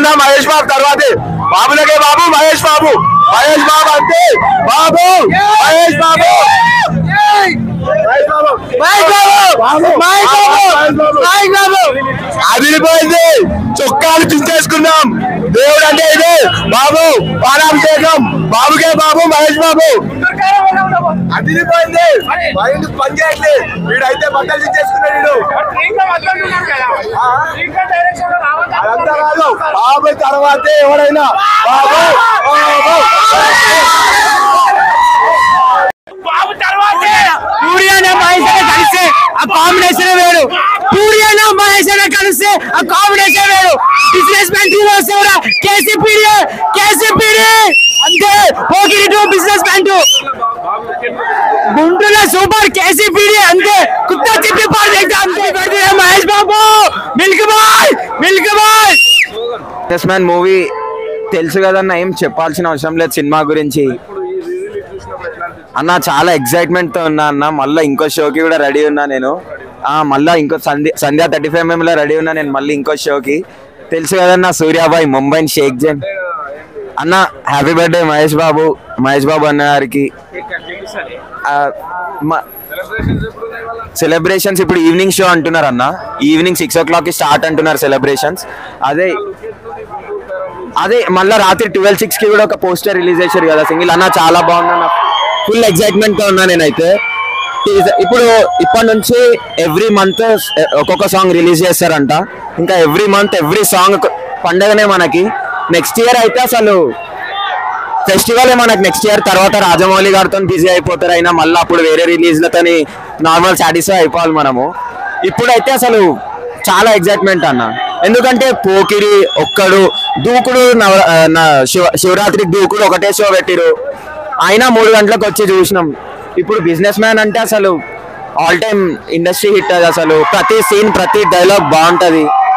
అన్న మహేష్ బాబు తర్వాతే బాబులకే బాబు మహేష్ బాబు మహేష్ బాబు అంతే బాబు మహేష్ బాబు మహేష్ బాబు మహేష్ బాబు మహేష్ బాబు మహేష్ బాబు అదిరిపోయింది చొక్కాలు చించేసుకున్నాం దేవుడు అంటే ఇదే బాబు పాలాభిషేకం బాబుకే బాబు మహేష్ బాబు అదిరిపోయింది మైండ్ పని చేయట్లేదు వీడైతే బట్టలు చించేసుకున్నాడు వీడు అదంతా కాదు బాబు తర్వాతే ఎవరైనా బాబు బాబు పూరి అనే మహేష్ అనే కలిస్తే ఆ కాంబినేషన్ వేరు పూరి అనే మహేష్ అనే కలిస్తే ఆ కాంబినేషన్ వేరు బిజినెస్ మ్యాన్ టూ వస్తే కూడా కేసీపీడి కేసీపీడి అంతే Pokiri to businessman to గుంటూరులో సూపర్ కేసీపీడి అంతే కుత్త చెప్పి పాడు అంతే పెడితే Mahesh Babu milk boy milk boy businessman movie తెలుసు కదన్న ఏం చెప్పాల్సిన అవసరం లేదు సినిమా గురించి అన్న చాలా ఎక్సైట్మెంట్ తో ఉన్నా అన్న మళ్ళీ ఇంకో షోకి కూడా రెడీ ఉన్నా నేను ఆ మళ్ళీ ఇంకో సంధ్య సంధ్య థర్టీ ఫైవ్ ఎంఎంలో రెడీ ఉన్నా నేను మళ్ళీ ఇంకో షోకి తెలుసు కదన్న సూర్యాబాయ్ ముంబైని షేక్ జన్ అన్న హ్యాపీ బర్త్డే మహేష్ బాబు మహేష్ బాబు అన్న గారికి ఆ, మ- సెలబ్రేషన్స్ ఇప్పుడు ఈవినింగ్ షో అంటున్నారు అన్న ఈవినింగ్ సిక్స్ ఓ క్లాక్ కి స్టార్ట్ అంటున్నారు సెలబ్రేషన్స్ అదే అదే మళ్ళీ రాత్రి ట్వెల్వ్ సిక్స్ కి కూడా ఒక పోస్టర్ రిలీజ్ చేశారు కదా సింగిల్ అన్న చాలా బాగుంది అన్న ఫుల్ ఎక్సైట్మెంట్ తో ఉన్నా నేనైతే Teaser- ఇప్పుడు ఇప్పటి నుంచి ఎవ్రీ మంత్ ఒక్కొక్క సాంగ్ రిలీజ్ చేస్తారంట ఇంకా ఎవ్రీ మంత్ ఎవ్రీ సాంగ్ పండగనే మనకి నెక్స్ట్ ఇయర్ అయితే అసలు ఫెస్టివల్ మనకి నెక్స్ట్ ఇయర్ తర్వాత రాజమౌళి గారితో బిజీ అయిపోతారు అయినా మళ్ళీ అప్పుడు వేరే రిలీజ్లతోని నార్మల్ సాటిస్ఫై అయిపోవాలి మనము ఇప్పుడైతే అసలు చాలా ఎగ్జైట్మెంట్ అన్న ఎందుకంటే పోకిరి ఒక్కడు దూకుడు నవ ఆ, నా- శివ శివరాత్రికి దూకుడు ఒకటే షో పెట్టిరు అయినా మూడు గంటలకు వచ్చి చూసినాం ఇప్పుడు బిజినెస్ మ్యాన్ అంటే అసలు ఆల్ టైమ్ ఇండస్ట్రీ హిట్ అది అసలు ప్రతి సీన్ ప్రతి డైలాగ్ బాగుంటది